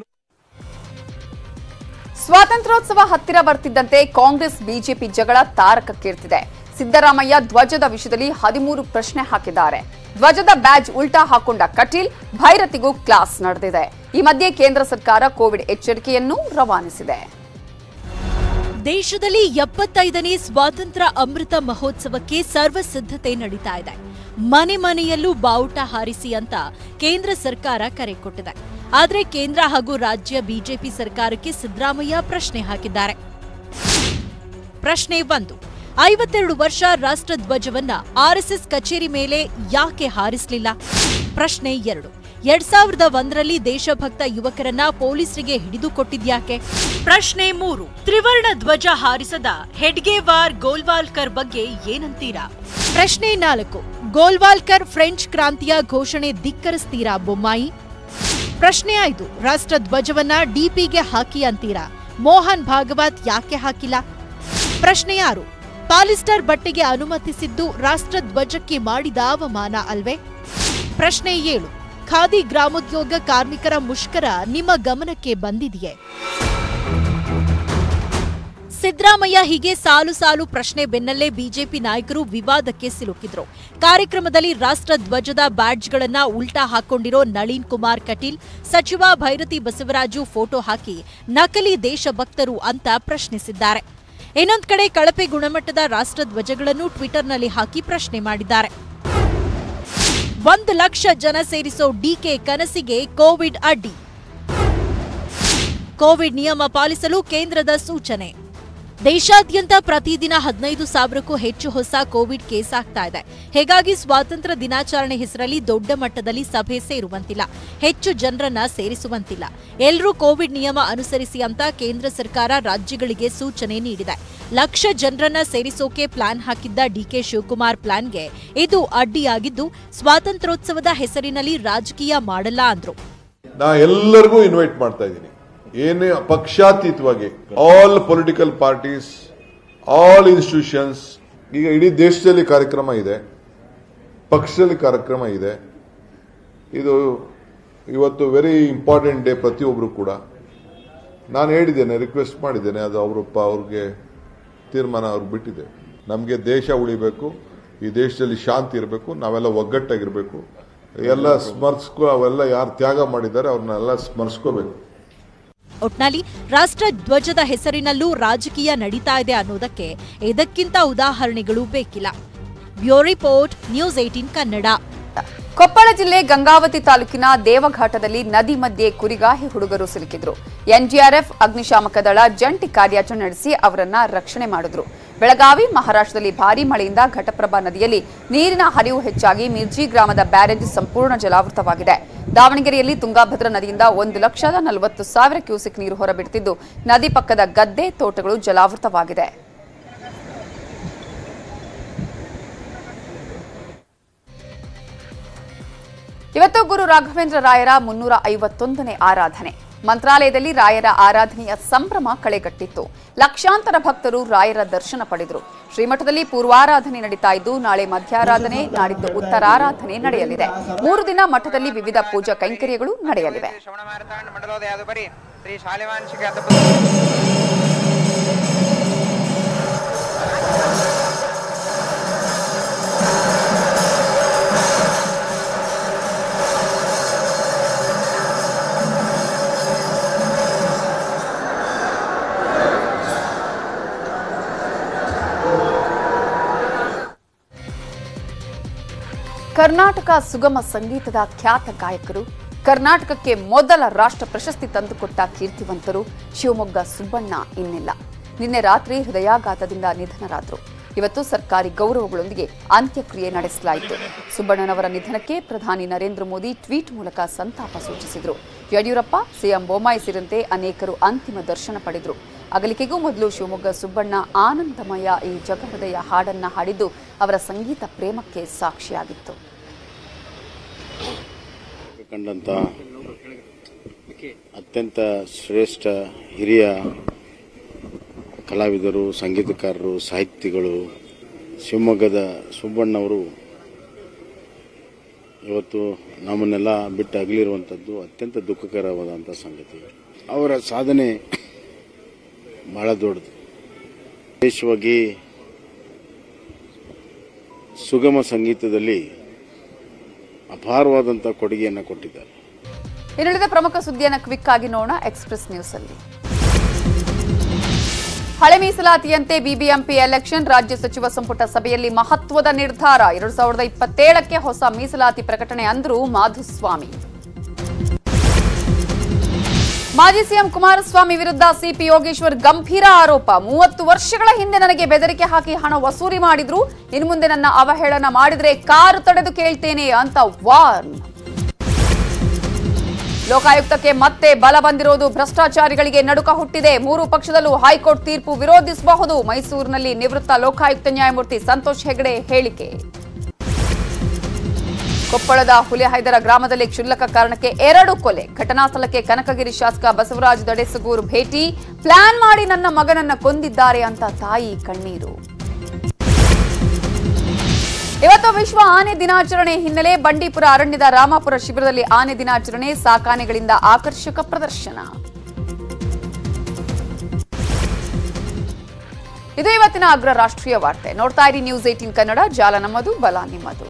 ಸ್ವಾತಂತ್ರ್ಯೋತ್ಸವ ಹತ್ತಿರ ಬರ್ತಿದ್ದಂತೆ ಕಾಂಗ್ರೆಸ್ ಬಿಜೆಪಿ ಜಗಳ ತಾರಕಕ್ಕೇರ್ತಿದೆ ಸಿದ್ದರಾಮಯ್ಯ ಧ್ವಜದ ವಿಷಯದಲ್ಲಿ ಹದಿಮೂರು ಪ್ರಶ್ನೆ ಹಾಕಿದ್ದಾರೆ ಧ್ವಜದ ಬ್ಯಾಜ್ ಉಲ್ಟಾ ಹಾಕೊಂಡ ಕಟೀಲ್ ಭೈರತಿಗೂ ಕ್ಲಾಸ್ ನಡೆದಿದೆ ಈ ಮಧ್ಯೆ ಕೇಂದ್ರ ಸರ್ಕಾರ ಕೋವಿಡ್ ಎಚ್ಚರಿಕೆಯನ್ನು ರವಾನಿಸಿದೆ ದೇಶದಲ್ಲಿ ಎಪ್ಪತ್ತೈದನೇ ಸ್ವಾತಂತ್ರ್ಯ ಅಮೃತ ಮಹೋತ್ಸವಕ್ಕೆ ಸರ್ವ ಸಿದ್ಧತೆ ನಡೀತಾ ಇದೆ ಮನೆ ಮನೆಯಲ್ಲೂ ಬಾವುಟ ಹಾರಿಸಿ ಅಂತ ಕೇಂದ್ರ ಸರ್ಕಾರ ಕರೆ ಕೊಟ್ಟಿದೆ ಆದರೆ ಕೇಂದ್ರ ಹಾಗೂ ರಾಜ್ಯ ಬಿಜೆಪಿ ಸರ್ಕಾರಕ್ಕೆ ಸಿದ್ದರಾಮಯ್ಯ ಪ್ರಶ್ನೆ ಹಾಕಿದ್ದಾರೆ ಪ್ರಶ್ನೆ ಒಂದು ಐವತ್ತೆರಡು ವರ್ಷ ರಾಷ್ಟ್ರಧ್ವಜವನ್ನ ಆರ್ಎಸ್ಎಸ್ ಕಚೇರಿ ಮೇಲೆ ಯಾಕೆ ಹಾರಿಸಲಿಲ್ಲ ಪ್ರಶ್ನೆ ಎರಡು ಎರಡ್ ಸಾವಿರದ ಒಂದರಲ್ಲಿ ದೇಶಭಕ್ತ ಯುವಕರನ್ನ ಪೊಲೀಸರಿಗೆ ಹಿಡಿದುಕೊಟ್ಟಿದ್ಯಾಕೆ ಪ್ರಶ್ನೆ ಮೂರು ತ್ರಿವರ್ಣ ಧ್ವಜ ಹಾರಿಸದ ಹೆಡ್ಗೇವಾರ್ ಗೋಲ್ವಾಲ್ಕರ್ ಬಗ್ಗೆ ಏನಂತೀರಾ ಪ್ರಶ್ನೆ ನಾಲ್ಕು ಗೋಲ್ವಾಲ್ಕರ್ ಫ್ರೆಂಚ್ ಕ್ರಾಂತಿಯ ಘೋಷಣೆ ಧಿಕ್ಕರಿಸ್ತೀರಾ ಬೊಮ್ಮಾಯಿ ಪ್ರಶ್ನೆ ಐದು ರಾಷ್ಟ್ರಧ್ವಜವನ್ನ ಡಿಪಿಗೆ ಹಾಕಿ ಅಂತೀರಾ ಮೋಹನ್ ಭಾಗವತ್ ಯಾಕೆ ಹಾಕಿಲ್ಲ ಪ್ರಶ್ನೆ ಆರು ಪಾಲಿಸ್ಟರ್ ಬಟ್ಟೆಗೆ ಅನುಮತಿಸಿದ್ದು ರಾಷ್ಟ್ರಧ್ವಜಕ್ಕೆ ಮಾಡಿದ ಅವಮಾನ ಅಲ್ವೇ ಪ್ರಶ್ನೆ ಏಳು ಖಾದಿ ಗ್ರಾಮೋದ್ಯೋಗ ಕಾರ್ಮಿಕರ ಮುಷ್ಕರ ನಿಮ್ಮ ಗಮನಕ್ಕೆ ಬಂದಿದೆಯೇ ಸಿದ್ದರಾಮಯ್ಯ ಹೀಗೆ ಸಾಲು ಸಾಲು ಪ್ರಶ್ನೆ ಬೆನ್ನಲ್ಲೇ ಬಿಜೆಪಿ ನಾಯಕರು ವಿವಾದಕ್ಕೆ ಸಿಲುಕಿದ್ರು ಕಾರ್ಯಕ್ರಮದಲ್ಲಿ ರಾಷ್ಟ್ರ ಧ್ವಜದ ಬ್ಯಾಡ್ಜ್ಗಳನ್ನ ಉಲ್ಟಾ ಹಾಕೊಂಡಿರೋ ನಳಿನ್ ಕುಮಾರ್ ಕಟೀಲ್ ಸಚಿವ ಭೈರತಿ ಬಸವರಾಜು ಫೋಟೋ ಹಾಕಿ ನಕಲಿ ದೇಶಭಕ್ತರು ಅಂತ ಪ್ರಶ್ನಿಸಿದ್ದಾರೆ ಇನ್ನೊಂದ್ ಕಡೆ ಕಳಪೆ ಗುಣಮಟ್ಟದ ರಾಷ್ಟ್ರ ಧ್ವಜಗಳನ್ನು ಟ್ವಿಟರ್ನಲ್ಲಿ ಹಾಕಿ ಪ್ರಶ್ನೆ ಮಾಡಿದ್ದಾರೆ ಒಂದು ಲಕ್ಷ ಜನ ಸೇರಿಸೋ ಡಿಕೆ ಕನಸಿಗೆ ಕೋವಿಡ್ ಅಡ್ಡಿ ಕೋವಿಡ್ ನಿಯಮ ಪಾಲಿಸಲು ಕೇಂದ್ರದ ಸೂಚನೆ ದೇಶಾದ್ಯಂತ ಪ್ರತಿದಿನ ಹದಿನೈದು ಸಾವಿರಕ್ಕೂ ಹೆಚ್ಚು ಹೊಸ ಕೋವಿಡ್ ಕೇಸ್ ಆಗ್ತಾ ಇದೆ ಹೀಗಾಗಿ ಸ್ವಾತಂತ್ರ್ಯ ದಿನಾಚರಣೆ ಹೆಸರಲ್ಲಿ ದೊಡ್ಡ ಮಟ್ಟದಲ್ಲಿ ಸಭೆ ಸೇರುವಂತಿಲ್ಲ ಹೆಚ್ಚು ಜನರನ್ನ ಸೇರಿಸುವಂತಿಲ್ಲ ಎಲ್ಲರೂ ಕೋವಿಡ್ ನಿಯಮ ಅನುಸರಿಸಿ ಅಂತ ಕೇಂದ್ರ ಸರ್ಕಾರ ರಾಜ್ಯಗಳಿಗೆ ಸೂಚನೆ ನೀಡಿದೆ ಲಕ್ಷ ಜನರನ್ನ ಸೇರಿಸೋಕೆ ಪ್ಲಾನ್ ಹಾಕಿದ್ದ ಡಿಕೆ ಶಿವಕುಮಾರ್ ಪ್ಲಾನ್ಗೆ ಇದು ಅಡ್ಡಿಯಾಗಿದ್ದು ಸ್ವಾತಂತ್ರ್ಯೋತ್ಸವದ ಹೆಸರಿನಲ್ಲಿ ರಾಜಕೀಯ ಮಾಡಲ್ಲ ಅಂದ್ರು ನಾ ಎಲ್ಲರಿಗೂ ಇನ್ವೈಟ್ ಮಾಡ್ತಾ ಇದ್ದೀನಿ ಏನೇ ಪಕ್ಷಾತೀತವಾಗಿ all political parties all institutions ಈಗ ಇಡೀ ದೇಶದಲ್ಲಿ ಕಾರ್ಯಕ್ರಮ ಇದೆ ಪಕ್ಷದಲ್ಲಿ ಕಾರ್ಯಕ್ರಮ ಇದೆ ಇದು ಇವತ್ತು ವೆರಿ ಇಂಪಾರ್ಟೆಂಟ್ ಡೇ ಪ್ರತಿಯೊಬ್ಬರು ಕೂಡ ನಾನು ಹೇಳಿದ್ದೇನೆ ರಿಕ್ವೆಸ್ಟ್ ಮಾಡಿದ್ದೇನೆ ಅದು ಅವರು ಅವ್ರಿಗೆ ತೀರ್ಮಾನ ಅವ್ರಿಗೆ ಬಿಟ್ಟಿದೆ ನಮಗೆ ದೇಶ ಉಳಿಬೇಕು ಈ ದೇಶದಲ್ಲಿ ಶಾಂತಿ ಇರಬೇಕು ನಾವೆಲ್ಲ ಒಗ್ಗಟ್ಟಾಗಿರ್ಬೇಕು ಎಲ್ಲ ಸ್ಮರಿಸ್ಕೊ ಅವೆಲ್ಲ ಯಾರು ತ್ಯಾಗ ಮಾಡಿದ್ದಾರೆ ಅವ್ರನ್ನೆಲ್ಲ ಸ್ಮರಿಸ್ಕೋಬೇಕು ಒಟ್ನಲ್ಲಿ ರಾಷ್ಟ್ರ ಧ್ವಜದ ಹೆಸರಿನಲ್ಲೂ ರಾಜಕೀಯ ನಡೀತಾ ಇದೆ ಅನ್ನೋದಕ್ಕೆ ಇದಕ್ಕಿಂತ ಉದಾಹರಣೆಗಳು ಬೇಕಿಲ್ಲ bureau report News eighteen Kannada Koppal ಜಿಲ್ಲೆ ಗಂಗಾವತಿ ತಾಲೂಕಿನ ದೇವಘಾಟದಲ್ಲಿ ನದಿ ಮಧ್ಯೆ ಕುರಿಗಾಹಿ ಹುಡುಗರು ಸಿಲುಕಿದ್ರು ಎನ್ಡಿಆರ್ಎಫ್ ಅಗ್ನಿಶಾಮಕ ದಳ ಜಂಟಿ ಕಾರ್ಯಾಚರಣೆ ನಡೆಸಿ ಅವರನ್ನ ರಕ್ಷಣೆ ಮಾಡಿದ್ರು ಬೆಳಗಾವಿ ಮಹಾರಾಷ್ಟ್ರದಲ್ಲಿ ಭಾರೀ ಮಳೆಯಿಂದ ಘಟಪ್ರಭಾ ನದಿಯಲ್ಲಿ ನೀರಿನ ಹರಿವು ಹೆಚ್ಚಾಗಿ ಮಿರ್ಜಿ ಗ್ರಾಮದ ಬ್ಯಾರೇಜ್ ಸಂಪೂರ್ಣ ಜಲಾವೃತವಾಗಿದೆ ದಾವಣಗೆರೆಯಲ್ಲಿ ತುಂಗಾಭದ್ರಾ ನದಿಯಿಂದ ಒಂದು ಲಕ್ಷದ ನಲವತ್ತು ಸಾವಿರ ಕ್ಯೂಸೆಕ್ ನೀರು ಹೊರಬಿಡುತ್ತಿದ್ದು ನದಿ ಪಕ್ಕದ ಗದ್ದೆ ತೋಟಗಳು ಜಲಾವೃತವಾಗಿದೆ ಇವತ್ತು ಗುರು ರಾಘವೇಂದ್ರ ರಾಯರ ಮುನ್ನೂರ ಐವತ್ತೊಂದನೇ ಆರಾಧನೆ ಮಂತ್ರಾಲಯದಲ್ಲಿ ರಾಯರ ಆರಾಧನೆಯ ಸಂಭ್ರಮ ಕಳೆಗಟ್ಟಿತ್ತು ಲಕ್ಷಾಂತರ ಭಕ್ತರು ರಾಯರ ದರ್ಶನ ಪಡೆದರು ಶ್ರೀಮಠದಲ್ಲಿ ಪೂರ್ವಾರಾಧನೆ ನಡೀತಾ ಇದ್ದು ನಾಳೆ ಮಧ್ಯಾರಾಧನೆ ನಾಡಿದ್ದು ಉತ್ತರಾರಾಧನೆ ನಡೆಯಲಿದೆ ಮೂರು ದಿನ ಮಠದಲ್ಲಿ ವಿವಿಧ ಪೂಜಾ ಕೈಂಕರ್ಯಗಳು ನಡೆಯಲಿವೆ ಮಂಡಲೋದಯಾದುಪರಿ ಶ್ರೀ ಶಾಲಿವಾಂಶಿಕ ಕರ್ನಾಟಕ ಸುಗಮ ಸಂಗೀತದ ಖ್ಯಾತ ಗಾಯಕರು ಕರ್ನಾಟಕಕ್ಕೆ ಮೊದಲ ರಾಷ್ಟ್ರ ಪ್ರಶಸ್ತಿ ತಂದುಕೊಟ್ಟ ಕೀರ್ತಿವಂತರು ಶಿವಮೊಗ್ಗ ಸುಬ್ಬಣ್ಣ ಇನ್ನಿಲ್ಲ ನಿನ್ನೆ ರಾತ್ರಿ ಹೃದಯಾಘಾತದಿಂದ ನಿಧನರಾದರು ಇವತ್ತು ಸರ್ಕಾರಿ ಗೌರವಗಳೊಂದಿಗೆ ಅಂತ್ಯಕ್ರಿಯೆ ನಡೆಸಲಾಯಿತು ಸುಬ್ಬಣ್ಣನವರ ನಿಧನಕ್ಕೆ ಪ್ರಧಾನಿ ನರೇಂದ್ರ ಮೋದಿ ಟ್ವೀಟ್ ಮೂಲಕ ಸಂತಾಪ ಸೂಚಿಸಿದರು ಯಡಿಯೂರಪ್ಪ ಸಿಎಂ ಬೊಮ್ಮಾಯಿ ಸೇರಿದಂತೆ ಅನೇಕರು ಅಂತಿಮ ದರ್ಶನ ಪಡೆದರು ಅಗಲಿಕೆಗೂ ಮೊದಲು ಶಿವಮೊಗ್ಗ ಸುಬ್ಬಣ್ಣ ಆನಂದಮಯ ಈ ಜಗಹೃದಯ ಹಾಡನ್ನ ಹಾಡಿದ್ದು ಅವರ ಸಂಗೀತ ಪ್ರೇಮಕ್ಕೆ ಸಾಕ್ಷಿಯಾಗಿತ್ತು ಕಂಡಂಥ ಅತ್ಯಂತ ಶ್ರೇಷ್ಠ ಹಿರಿಯ ಕಲಾವಿದರು ಸಂಗೀತಕಾರರು ಸಾಹಿತಿಗಳು ಶಿವಮೊಗ್ಗದ ಸುಬ್ಬಣ್ಣವರು ಇವತ್ತು ನಮ್ಮನ್ನೆಲ್ಲ ಬಿಟ್ಟು ಅಗಲಿರುವಂಥದ್ದು ಅತ್ಯಂತ ದುಃಖಕರವಾದಂಥ ಸಂಗತಿ ಅವರ ಸಾಧನೆ ಬಹಳ ದೊಡ್ಡದು ವಿಶೇಷವಾಗಿ ಸುಗಮ ಸಂಗೀತದಲ್ಲಿ ಅಪಾರವಾದಂಥ ಕೊಡುಗೆಯನ್ನು ಕೊಟ್ಟಿದ್ದಾರೆ ಇನ್ನುಳಿದ ಪ್ರಮುಖ ಸುದ್ದಿಯನ್ನು ಕ್ವಿಕ್ ಆಗಿ ನೋಡೋಣ ಎಕ್ಸ್ಪ್ರೆಸ್ ನ್ಯೂಸ್ ಅಲ್ಲಿ ಹಳೆ ಮೀಸಲಾತಿಯಂತೆ ಬಿಬಿಎಂಪಿ ಎಲೆಕ್ಷನ್ ರಾಜ್ಯ ಸಚಿವ ಸಂಪುಟ ಸಭೆಯಲ್ಲಿ ಮಹತ್ವದ ನಿರ್ಧಾರ ಎರಡ್ ಸಾವಿರದ ಇಪ್ಪತ್ತೇಳಕ್ಕೆ ಹೊಸ ಮೀಸಲಾತಿ ಪ್ರಕಟಣೆ ಅಂದ್ರು ಮಾಧುಸ್ವಾಮಿ ಮಾಜಿ ಸಿಎಂ ಕುಮಾರಸ್ವಾಮಿ ವಿರುದ್ಧ ಸಿಪಿ ಯೋಗೇಶ್ವರ್ ಗಂಭೀರ ಆರೋಪ ಮೂವತ್ತು ವರ್ಷಗಳ ಹಿಂದೆ ನನಗೆ ಬೆದರಿಕೆ ಹಾಕಿ ಹಣ ವಸೂಲಿ ಮಾಡಿದ್ರು ಇನ್ನು ಮುಂದೆ ನನ್ನ ಅವಹೇಳನ ಮಾಡಿದ್ರೆ ಕಾರು ತಡೆದು ಕೇಳ್ತೇನೆ ಅಂತ ವಾರ್ನ್ ಲೋಕಾಯುಕ್ತಕ್ಕೆ ಮತ್ತೆ ಬಲ ಬಂದಿರೋದು ಭ್ರಷ್ಟಾಚಾರಿಗಳಿಗೆ ನಡುಕ ಹುಟ್ಟಿದೆ ಮೂರು ಪಕ್ಷದಲ್ಲೂ ಹೈಕೋರ್ಟ್ ತೀರ್ಪು ವಿರೋಧಿಸಬಹುದು ಮೈಸೂರಿನಲ್ಲಿ ನಿವೃತ್ತ ಲೋಕಾಯುಕ್ತ ನ್ಯಾಯಮೂರ್ತಿ ಸಂತೋಷ್ ಹೆಗಡೆ ಹೇಳಿಕೆ ಕೊಪ್ಪಳದ ಹುಲಿಹೈದರ ಗ್ರಾಮದಲ್ಲಿ ಕ್ಷುಲ್ಲಕ ಕಾರಣಕ್ಕೆ ಎರಡು ಕೊಲೆ ಘಟನಾ ಸ್ಥಳಕ್ಕೆ ಕನಕಗಿರಿ ಶಾಸಕ ಬಸವರಾಜ ದಡೆಸಗೂರು ಭೇಟಿ ಪ್ಲಾನ್ ಮಾಡಿ ನನ್ನ ಮಗನನ್ನ ಕೊಂದಿದ್ದಾರೆ ಅಂತ ತಾಯಿ ಕಣ್ಣೀರು ಇವತ್ತು ವಿಶ್ವ ಆನೆ ದಿನಾಚರಣೆ ಹಿನ್ನೆಲೆ ಬಂಡೀಪುರ ಅರಣ್ಯದ ರಾಮಾಪುರ ಶಿಬಿರದಲ್ಲಿ ಆನೆ ದಿನಾಚರಣೆ ಸಾಕಾನೆಗಳಿಂದ ಆಕರ್ಷಕ ಪ್ರದರ್ಶನ ಇದು ಇವತ್ತಿನ ಅಗ್ರ ರಾಷ್ಟ್ರೀಯ ವಾರ್ತೆ ನೋಡ್ತಾ ಇರಿ ನ್ಯೂಸ್ ಏಟೀನ್ ಕನ್ನಡ ಜಾಲ ನಮ್ಮದು ಬಲ ನಿಮ್ಮದು